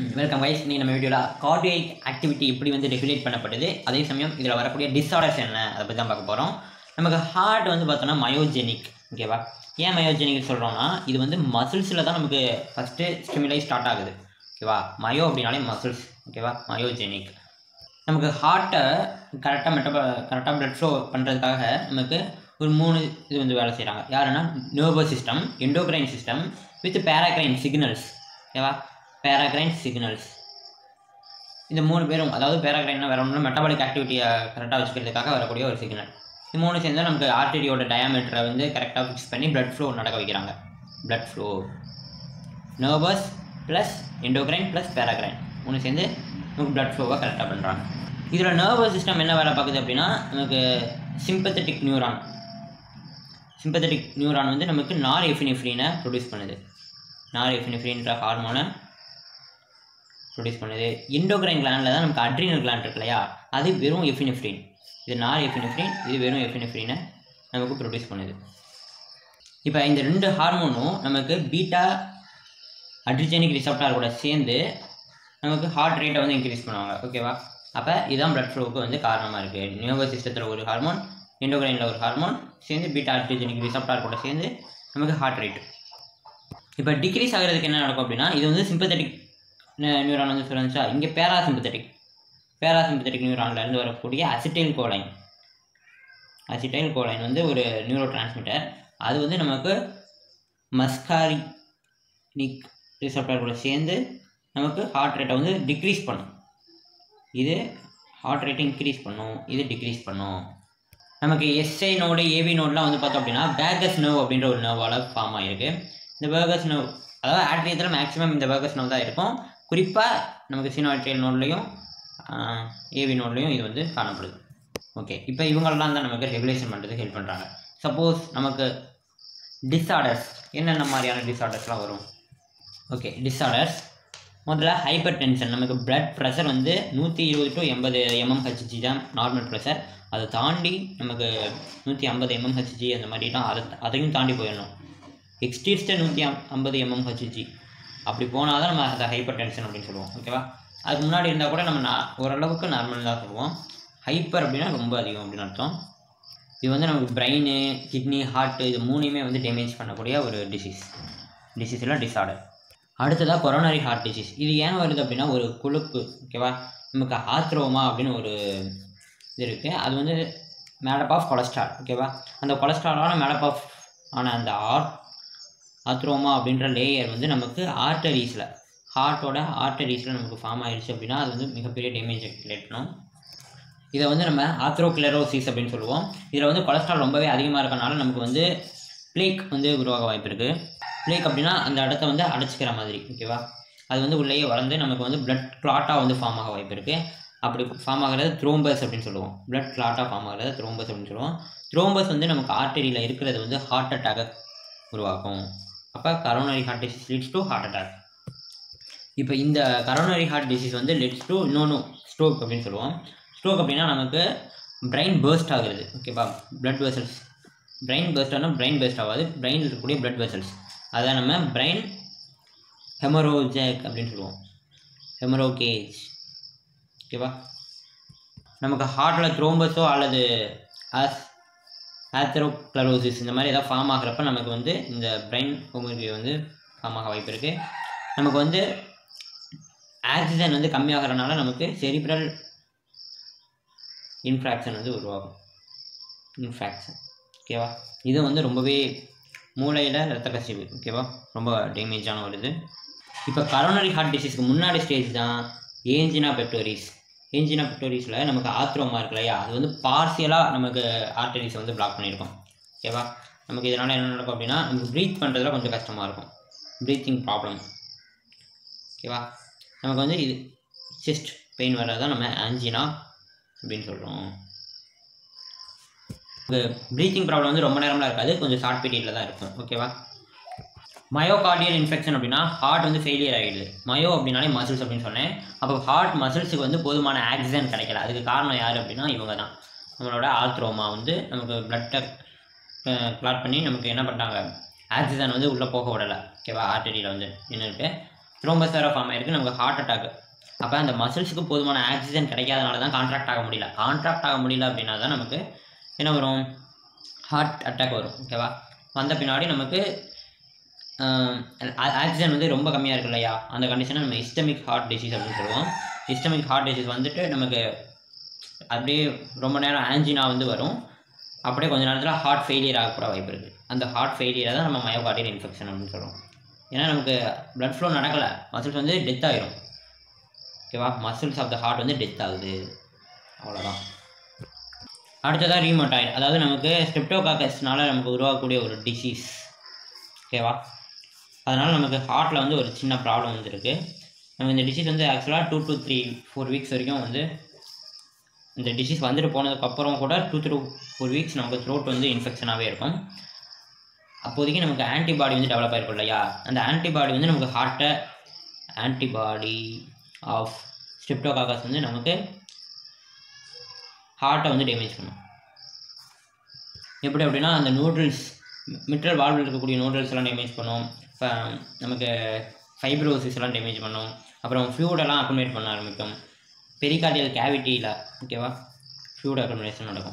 welcome guys நீ நம்ம வீடியோவில் கார்டியக் ஆக்டிவிட்டி எப்படி வந்து ரெகுலேட் பண்ணப்படுது அதே சமயம் இதில் வரக்கூடிய டிஸார்டர்ஸ் என்ன அதை பற்றி தான் பார்க்க போகிறோம் நமக்கு ஹார்ட் வந்து பார்த்தோன்னா மயோஜெனிக் ஓகேவா ஏன் மயோஜெனிக் சொல்கிறோம்னா இது வந்து மசில்ஸில் தான் நமக்கு ஃபஸ்ட்டு ஸ்டிமுலை ஸ்டார்ட் ஆகுது ஓகேவா மயோ அப்படின்னாலே மசில்ஸ் ஓகேவா மயோஜெனிக் நமக்கு ஹார்ட்டை கரெக்டாக மெட்டப கரெக்டாக பிளட் ஃப்ளோ பண்ணுறதுக்காக நமக்கு ஒரு மூணு இது வந்து வேலை செய்கிறாங்க யாருன்னா nervous system endocrine system with paracrine signals ஓகேவா பேராக்ரைன் சிக்னல்ஸ் இந்த மூணு பேரும் அதாவது பேராக்ரைன்னா வேற ஒன்றும் மெட்டபாலிக் ஆக்டிவிட்டியை கரெக்டாக வச்சுக்கிறதுக்காக வரக்கூடிய ஒரு சிக்னல் இது மூணு சேர்ந்து நமக்கு ஆர்டரியோட டயாமீட்டரை வந்து கரெக்டாக ஃபிக்ஸ் பண்ணி பிளட் ஃப்ளோ நடக்க வைக்கிறாங்க blood flow nervous plus endocrine plus paracrine மூணு சேர்ந்து நமக்கு பிளட் ஃப்ளோவை கரெக்டாக பண்ணுறாங்க இதில் நர்வஸ் சிஸ்டம் என்ன வேலை பார்க்குது அப்படின்னா நமக்கு சிம்பத்தட்டிக் நியூரான் சிம்பத்தட்டிக் நியூரான் வந்து நமக்கு நார் எஃபினிஃப்ரீனை ப்ரொடியூஸ் பண்ணுது நார் எஃபினிஃப்ரீன்ற ஹார்மோனை ப்ரொடியூஸ் பண்ணுது இண்டோக்ரைன் கிளாண்டில் தான் நமக்கு அட்ரினல் கிளாண்ட் இருக்கு இல்லையா அது வெறும் எஃபினிஃப்ரீன் இது நார் எஃபினிஃப்ரீன் இது வெறும் எஃபினிஃப்ரீனை நமக்கு ப்ரொடியூஸ் பண்ணுது இப்போ இந்த ரெண்டு ஹார்மோனும் நமக்கு பீட்டா அட்ரிஜெனிக் ரிசப்டார் கூட சேர்ந்து நமக்கு ஹார்ட் ரேட்டை வந்து இன்க்ரீஸ் பண்ணுவாங்க ஓகேவா அப்போ இதுதான் பிளட் ஃப்ளோவுக்கு வந்து காரணமாக இருக்குது நியூவஸ் சிஸ்டத்தில் ஒரு ஹார்மோன் எண்டோக்ரைனில் ஒரு ஹார்மோன் சேர்ந்து பீட்டா அட்ரிஜெனிக் ரிசப்டார் கூட சேர்ந்து நமக்கு ஹார்ட் ரேட் இப்போ டிக்ரீஸ் ஆகிறதுக்கு என்ன நடக்கும் அப்படின்னா இது வந்து சிம்பத்தட்டிக் நியூரான் வந்து சொல்லுச்சா இங்கே பேராசிம்பத்தட்டிக் பேராசிம்பத்தட்டிக் நியூரான்லேருந்து வரக்கூடிய அசிட்டைல் கோலைன் அசிட்டைல் கோலைன் வந்து ஒரு நியூரோ டிரான்ஸ்மிட்டர் அது வந்து நமக்கு மஸ்காரினிக் ரிசப்டர் கூட சேர்ந்து நமக்கு ஹார்ட் ரேட்டை வந்து டிக்ரீஸ் பண்ணும் இது ஹார்ட் ரேட்டை இன்க்ரீஸ் பண்ணும் இது டிக்ரீஸ் பண்ணும் நமக்கு எஸ்ஐ நோடு ஏவி நோட்லாம் வந்து பார்த்தோம் அப்படின்னா பேகஸ் நர்வ் அப்படின்ற ஒரு நர்வால் ஃபார்ம் ஆகிருக்கு இந்த பேகஸ் நர்வ் அதாவது ஆட்ரியத்தில் மேக்ஸிமம் இந்த பேகஸ் நர்வ் தான் இருக்கும் குறிப்பாக நமக்கு சீனாட்ரியல் நோட்லேயும் ஏவி நோட்லேயும் இது வந்து காணப்படுது ஓகே இப்போ இவங்களெல்லாம் தான் நமக்கு ரெகுலேஷன் பண்ணுறதுக்கு ஹெல்ப் பண்ணுறாங்க சப்போஸ் நமக்கு டிஸார்டர்ஸ் என்னென்ன மாதிரியான டிஸார்டர்ஸ்லாம் வரும் ஓகே டிஸார்டர்ஸ் முதல்ல ஹைப்பர் டென்ஷன் நமக்கு பிளட் ப்ரெஷர் வந்து நூற்றி இருபது டு எண்பது எம்எம்ஹெச்ஜி தான் நார்மல் ப்ரெஷர் அதை தாண்டி நமக்கு நூற்றி ஐம்பது எம்எம்ஹெச்ஜி அந்த மாதிரி தான் அதை அதையும் தாண்டி போயிடணும் எக்ஸ்டீர்ஸ்ட்டு நூற்றி ஐம்பது எம்எம்ஹெச்ஜி அப்படி போனால் தான் நம்ம அதை ஹைப்பர் டென்ஷன் அப்படின்னு சொல்லுவோம் ஓகேவா அதுக்கு முன்னாடி இருந்தால் கூட நம்ம நான் ஓரளவுக்கு நார்மல் தான் சொல்லுவோம் ஹைப்பர் அப்படின்னா ரொம்ப அதிகம் அப்படின்னு அர்த்தம் இது வந்து நமக்கு பிரெயின் கிட்னி ஹார்ட்டு இது மூணையுமே வந்து டேமேஜ் பண்ணக்கூடிய ஒரு டிசீஸ் டிசீஸில் டிஸார்டர் அடுத்ததாக கொரோனரி ஹார்ட் டிசீஸ் இது ஏன் வருது அப்படின்னா ஒரு கொழுப்பு ஓகேவா நமக்கு ஆத்ரோமா அப்படின்னு ஒரு இது இருக்குது அது வந்து மேடப் ஆஃப் கொலஸ்ட்ரால் ஓகேவா அந்த கொலஸ்ட்ராலான மேடப் ஆஃப் ஆன அந்த ஆர்ட் ஆத்ரோமா அப்படின்ற லேயர் வந்து நமக்கு ஆர்டரிஸில் ஹார்ட்டோட ஆர்டரிஸில் நமக்கு ஃபார்ம் ஆயிடுச்சு அப்படின்னா அது வந்து மிகப்பெரிய டேமேஜ் கிரியேட் பண்ணும் இதை வந்து நம்ம ஆத்ரோக்ளெரோசிஸ் அப்படின்னு சொல்லுவோம் இதில் வந்து கொலஸ்ட்ரால் ரொம்பவே அதிகமாக இருக்கனால நமக்கு வந்து பிளேக் வந்து உருவாக வாய்ப்பு இருக்குது பிளேக் அப்படின்னா அந்த இடத்த வந்து அடைச்சிக்கிற மாதிரி ஓகேவா அது வந்து உள்ளேயே வளர்ந்து நமக்கு வந்து பிளட் கிளாட்டாக வந்து ஃபார்ம் ஆக வாய்ப்பு இருக்குது அப்படி ஃபார்ம் ஆகிறது த்ரோம்பஸ் அப்படின்னு சொல்லுவோம் பிளட் கிளாட்டாக ஃபார்ம் ஆகிறது த்ரோம்பஸ் அப்படின்னு சொல்லுவோம் த்ரோம்பஸ் வந்து நமக்கு ஆர்டரியில் இருக்கிறது வந்து ஹார்ட் அட்டாக்கை உருவாக்கும் அப்போ coronary heart disease leads to heart attack இப்போ இந்த கரோனரி ஹார்ட் டிசீஸ் வந்து லெட்ஸ் டு இன்னொன்று ஸ்ட்ரோக் அப்படின்னு சொல்லுவோம் ஸ்ட்ரோக் அப்படின்னா நமக்கு பிரெயின் பேர்ஸ்ட் ஆகுறது ஓகேவா பிளட் வெசல்ஸ் பிரெயின் பேர்ஸ்ட் ஆனால் பிரெயின் பேர்ஸ்ட் ஆகாது பிரெயினில் இருக்கக்கூடிய பிளட் வெசல்ஸ் அதை நம்ம பிரெயின் ஹெமரோஜேக் அப்படின்னு சொல்லுவோம் ஹெமரோகேஜ் ஓகேவா நமக்கு ஹார்ட்டில் த்ரோம்பஸோ அல்லது ஆஸ் ஆத்ரோக்ளரோசிஸ் இந்த மாதிரி ஏதாவது ஃபார்ம் ஆகிறப்ப நமக்கு வந்து இந்த பிரெயின் ஹோமோகி வந்து ஃபார்ம் ஆக வாய்ப்பு இருக்குது நமக்கு வந்து ஆக்சிஜன் வந்து கம்மியாகிறனால நமக்கு செரிப்ரல் இன்ஃப்ராக்ஷன் வந்து உருவாகும் இன்ஃப்ராக்ஷன் ஓகேவா இது வந்து ரொம்பவே மூளையில் ரத்த கசிவு ஓகேவா ரொம்ப டேமேஜான வருது இப்போ கரோனரி ஹார்ட் டிசீஸ்க்கு முன்னாடி ஸ்டேஜ் தான் ஏஞ்சினா பெப்டோரிஸ் ஏஞ்சினா பெப்டோரிஸில் நமக்கு ஆத்ரோமா இருக்கு இல்லையா அது வந்து பார்சியலாக நமக்கு ஆர்டரிஸை வந்து பிளாக் பண்ணியிருக்கோம் ஓகேவா நமக்கு இதனால் என்ன நடக்கும் அப்படின்னா நமக்கு ப்ரீத் பண்ணுறதுல கொஞ்சம் கஷ்டமாக இருக்கும் ப்ரீத்திங் ப்ராப்ளம் ஓகேவா நமக்கு வந்து இது செஸ்ட் பெயின் வர்றதான் நம்ம ஆஞ்சினா அப்படின்னு சொல்கிறோம் ப்ரீத்திங் ப்ராப்ளம் வந்து ரொம்ப நேரம்லாம் இருக்காது கொஞ்சம் ஷார்ட் பீரியடில் தான் இருக்கும் ஓகேவா மயோகார்டியல் இன்ஃபெக்ஷன் அப்படின்னா ஹார்ட் வந்து ஃபெயிலியர் ஆகிடுது மயோ அப்படின்னாலே மசில்ஸ் அப்படின்னு சொன்னேன் அப்போ ஹார்ட் மசில்ஸுக்கு வந்து போதுமான ஆக்சிஜன் கிடைக்கல அதுக்கு காரணம் யார் அப்படின்னா இவங்க தான் நம்மளோட ஆர்த்ரோமா வந்து நமக்கு பிளட்டை கிளாட் பண்ணி நமக்கு என்ன பண்ணிட்டாங்க ஆக்சிஜன் வந்து உள்ளே போக விடலை ஓகேவா ஆர்டரியில் வந்து நின்றுட்டு த்ரோம்பஸ் வேறு ஃபார்ம் ஆயிருக்கு நமக்கு ஹார்ட் அட்டாக் அப்போ அந்த மசில்ஸுக்கு போதுமான ஆக்சிஜன் கிடைக்காதனால தான் கான்ட்ராக்ட் ஆக முடியல கான்ட்ராக்ட் ஆக முடியல அப்படின்னா தான் நமக்கு என்ன வரும் ஹார்ட் அட்டாக் வரும் ஓகேவா வந்த பின்னாடி நமக்கு ஆக்சிஜன் வந்து ரொம்ப கம்மியாக இருக்கு இல்லையா அந்த கண்டிஷனை நம்ம இஸ்டமிக் ஹார்ட் டிசீஸ் அப்படின்னு சொல்லுவோம் இஸ்டமிக் ஹார்ட் டிசீஸ் வந்துட்டு நமக்கு அப்படியே ரொம்ப நேரம் ஆன்ஜினா வந்து வரும் அப்படியே கொஞ்ச நேரத்தில் ஹார்ட் ஃபெயிலியர் ஆகக்கூட வாய்ப்பு இருக்குது அந்த ஹார்ட் ஃபெயிலியரை தான் நம்ம மயோகார்டியல் இன்ஃபெக்ஷன் அப்படின்னு சொல்லுவோம் ஏன்னா நமக்கு blood flow நடக்கலை மசில்ஸ் வந்து டெத் ஆயிரும் ஓகேவா மசில்ஸ் ஆஃப் த ஹார்ட் வந்து டெத் ஆகுது அவ்வளோதான் அடுத்ததாக ரீமோட்டாய்டு அதாவது நமக்கு ஸ்ட்ரிப்டோகாக்கஸ்னால நமக்கு உருவாகக்கூடிய ஒரு டிசீஸ் ஓகேவா அதனால் நமக்கு ஹார்ட்டில் வந்து ஒரு சின்ன ப்ராப்ளம் வந்துருக்கு நம்ம இந்த டிசீஸ் வந்து ஆக்சுவலாக two to three four weeks வரைக்கும் வந்து இந்த டிசீஸ் வந்துட்டு போனதுக்கப்புறம் கூட டூ த்ரூ ஃபோர் வீக்ஸ் நமக்கு த்ரோட் வந்து இன்ஃபெக்ஷனாகவே இருக்கும் அப்போதைக்கு நமக்கு ஆன்டிபாடி வந்து டெவலப் ஆயிருக்கும் இல்லையா அந்த ஆன்டிபாடி வந்து நமக்கு ஹார்ட்டை ஆன்டிபாடி ஆஃப் ஸ்ட்ரிப்டோகாக்கஸ் வந்து நமக்கு ஹார்ட்டை வந்து டேமேஜ் பண்ணும் எப்படி அப்படின்னா அந்த நூடுல்ஸ் மிட்ரல் வால்வில் இருக்கக்கூடிய நூடுல்ஸ் எல்லாம் டேமேஜ் பண்ணும் இப்போ நமக்கு ஃபைப்ரோசிஸ் எல்லாம் டேமேஜ் பண்ணும் அப்புறம் ஃப்ளூடெல்லாம் அக்குமுலேட் பண்ண ஆரம்பிக்கும் பெரிகார்டியல் கேவிட்டியில் ஓகேவா ஃப்ளூட் அக்குமுலேஷன் நடக்கும்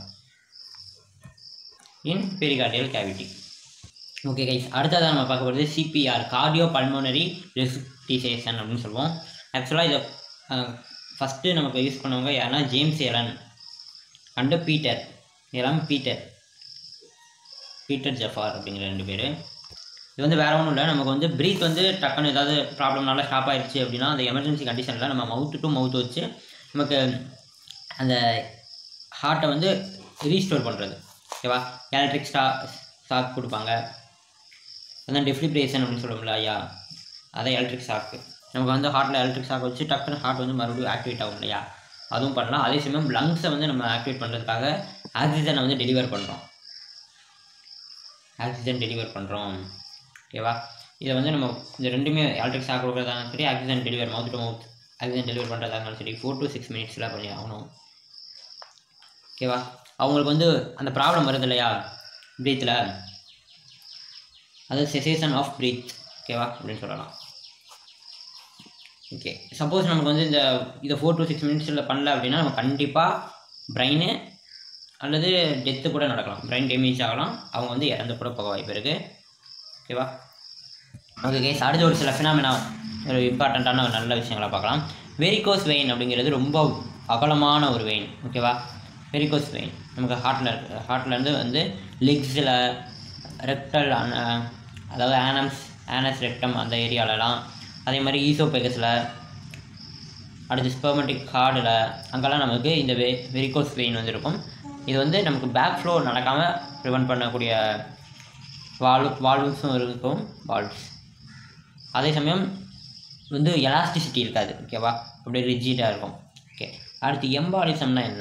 in pericardial cavity okay guys அடுத்ததாக நம்ம பார்க்க போகிறது சிபிஆர் கார்டியோ பல்மோனரி ரெசிப்டிசேஷன் அப்படின்னு சொல்லுவோம் ஆக்சுவலாக இதை ஃபஸ்ட்டு நமக்கு யூஸ் பண்ணவங்க யாருன்னா James Allen and Peter Elam Peter Peter Jafar அப்படிங்கிற ரெண்டு பேர் இது வந்து வேற ஒன்றும் இல்லை நமக்கு வந்து ப்ரீத் வந்து டக்குன்னு ஏதாவது ப்ராப்ளம்னால ஸ்டாப் ஆயிடுச்சு அப்படின்னா அந்த எமர்ஜென்சி கண்டிஷனில் நம்ம மவுத்து டு மவுத் வச்சு நமக்கு அந்த ஹார்ட்டை வந்து ரீஸ்டோர் பண்ணுறது ஓகேவா எலக்ட்ரிக் ஸ்டா ஷாக் கொடுப்பாங்க அதான் டெஃப்ளிப்ரேஷன் அப்படின்னு சொல்லுவோம்ல ஐயா அதான் எலக்ட்ரிக் ஷாக்கு நமக்கு வந்து ஹார்ட்டில் எலக்ட்ரிக் ஷாக் வச்சு டக்குன்னு ஹார்ட் வந்து மறுபடியும் ஆக்டிவேட் ஆகும் இல்லையா அதுவும் பண்ணலாம் அதே சமயம் லங்ஸை வந்து நம்ம ஆக்டிவேட் பண்ணுறதுக்காக ஆக்சிஜனை வந்து டெலிவர் பண்ணுறோம் ஆக்சிஜன் டெலிவர் பண்ணுறோம் ஓகேவா இதை வந்து நம்ம இந்த ரெண்டுமே எலக்ட்ரிக் ஷாக் கொடுக்குறதாலும் சரி oxygen deliver mouth to mouth oxygen deliver பண்ணுறதா இருந்தாலும் சரி ஃபோர் டு சிக்ஸ் மினிட்ஸில் பண்ணி ஆகணும் ஓகேவா அவங்களுக்கு வந்து அந்த ப்ராப்ளம் வருது இல்லையா ப்ரீத்தில் அது செசேஷன் ஆஃப் ப்ரீத் ஓகேவா அப்படின்னு சொல்லலாம் ஓகே சப்போஸ் நமக்கு வந்து இந்த இதை ஃபோர் டு சிக்ஸ் மினிட்ஸில் பண்ணல அப்படின்னா நம்ம கண்டிப்பாக பிரெயின் அல்லது டெத்து கூட நடக்கலாம் பிரெயின் டேமேஜ் ஆகலாம் அவங்க வந்து இறந்து கூட போக வாய்ப்பு இருக்குது ஓகேவா ஓகே கேஸ் அடுத்து ஒரு சில ஃபினாமினா ஒரு இம்பார்ட்டண்ட்டான ஒரு நல்ல விஷயங்களை பார்க்கலாம் வெரிகோஸ் வெயின் அப்படிங்கிறது ரொம்ப அகலமான ஒரு வெயின் ஓகேவா வெரிகோஸ் வெயின் நமக்கு ஹார்ட்டில் இருக்கு ஹார்ட்லேருந்து வந்து லெக்ஸில் ரெக்டல் அதாவது ஆனம்ஸ் ஆனஸ் ரெக்டம் அந்த ஏரியாலலாம் அதே மாதிரி ஈசோபெகஸில் அடுத்து ஸ்பெர்மெட்டிக் ஹார்டில் அங்கெல்லாம் நமக்கு இந்த வெ வெரிகோஸ் வெயின் வந்து இருக்கும் இது வந்து நமக்கு பேக் ஃப்ளோ நடக்காமல் ப்ரிவெண்ட் பண்ணக்கூடிய வால்வ் வால்வ்ஸும் இருக்கும் வால்வ்ஸ் அதே சமயம் வந்து எலாஸ்டிசிட்டி இருக்காது ஓகேவா அப்படியே ரிஜிடாக இருக்கும் ஓகே அடுத்து எம்பாலிசம்னா என்ன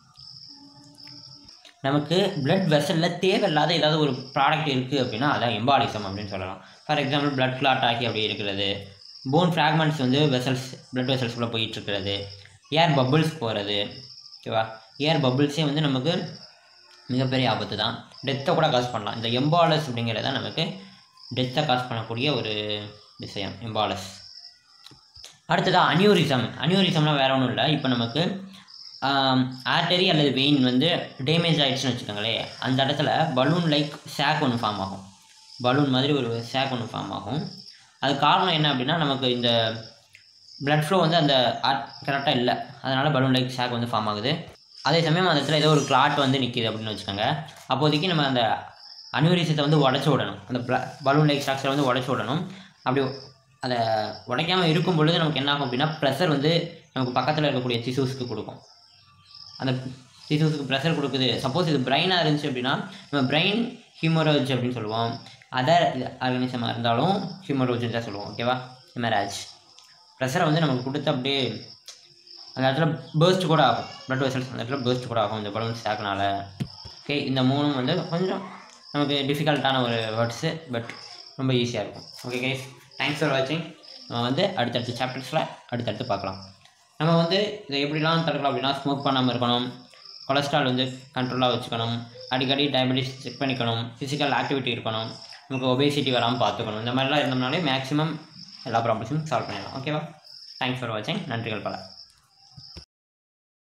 நமக்கு பிளட் வெசலில் தேவையில்லாத ஏதாவது ஒரு ப்ராடக்ட் இருக்குது அப்படின்னா அதான் எம்பாலிசம் அப்படின்னு சொல்லலாம் ஃபார் எக்ஸாம்பிள் பிளட் கிளாட் ஆகி அப்படி இருக்கிறது போன் ஃப்ராக்மெண்ட்ஸ் வந்து வெசல்ஸ் பிளட் வெசல்ஸ்குள்ளே போயிட்டு இருக்கிறது ஏர் பபிள்ஸ் போகிறது ஓகேவா ஏர் பபிள்ஸே வந்து நமக்கு மிகப்பெரிய ஆபத்து தான் டெத்தை கூட காஸ் பண்ணலாம் இந்த எம்பாலஸ் அப்படிங்கிறது தான் நமக்கு டெத்தை காஸ் பண்ணக்கூடிய ஒரு விஷயம் எம்பாலஸ் அடுத்ததாக அனியூரிசம் அனியூரிசம்லாம் வேற ஒன்றும் இல்லை இப்போ நமக்கு ஆர்டரி அல்லது வெயின் வந்து டேமேஜ் ஆகிடுச்சுன்னு வச்சுக்கோங்களேன் அந்த இடத்துல பலூன் லைக் சேக் ஒன்று ஃபார்ம் ஆகும் பலூன் மாதிரி ஒரு சேக் ஒன்று ஃபார்ம் ஆகும் அது காரணம் என்ன அப்படின்னா நமக்கு இந்த blood flow வந்து அந்த கரெக்டாக இல்லை அதனால் பலூன் லைக் ஷாக் வந்து ஃபார்ம் ஆகுது அதே சமயம் அந்த இடத்துல ஏதோ ஒரு கிளாட் வந்து நிற்கிது அப்படின்னு வச்சுக்கோங்க அப்போதைக்கு நம்ம அந்த அனியூரிசத்தை வந்து உடச்சி விடணும் அந்த பலூன் லைக் ஸ்ட்ரக்சரை வந்து உடச்சி விடணும் அப்படி அதை உடைக்காமல் இருக்கும் பொழுது நமக்கு என்ன ஆகும் அப்படின்னா ப்ரெஷர் வந்து நமக்கு பக்கத்தில் இருக்கக்கூடிய டிஷ்யூஸ்க்கு கொடுக்கும் அந்த டிஷ்யூஸ்க்கு ப்ரெஷர் கொடுக்குது சப்போஸ் இது பிரெயினாக இருந்துச்சு அப்படின்னா நம்ம பிரெயின் ஹியூமரோஜ் அப்படின்னு சொல்லுவோம் அதர் ஆர்கனிசமாக இருந்தாலும் ஹியூமரோஜ் தான் சொல்லுவோம் ஓகேவா ஹிமராஜ் ப்ரெஷரை வந்து நமக்கு கொடுத்து அப்படியே அந்த இடத்துல பேர்ஸ்ட் கூட ஆகும் blood வெசல்ஸ் அந்த இடத்துல பேர்ஸ்ட் கூட ஆகும் இந்த பலூன் ஸ்டாக்னால ஓகே இந்த மூணும் வந்து கொஞ்சம் நமக்கு டிஃபிகல்ட்டான ஒரு வேர்ட்ஸு பட் ரொம்ப ஈஸியாக இருக்கும் ஓகே கைஸ் தேங்க்ஸ் ஃபார் வாட்சிங் நம்ம வந்து அடுத்தடுத்த சாப்டர்ஸில் அடுத்தடுத்து பார்க்கலாம் நம்ம வந்து இதை எப்படிலாம் தடுக்கலாம் அப்படின்னா ஸ்மோக் பண்ணாமல் இருக்கணும் கொலஸ்ட்ரால் வந்து கண்ட்ரோலாக வச்சுக்கணும் அடிக்கடி டயபெட்டிஸ் செக் பண்ணிக்கணும் ஃபிசிக்கல் ஆக்டிவிட்டி இருக்கணும் நமக்கு ஒபேசிட்டி வராமல் பார்த்துக்கணும் இந்த மாதிரிலாம் இருந்தோம்னாலே மேக்ஸிமம் எல்லா ப்ராப்ளம்ஸும் சால்வ் பண்ணிடலாம் ஓகேவா தேங்க்ஸ் ஃபார் வாட்சிங் நன்றிகள் பல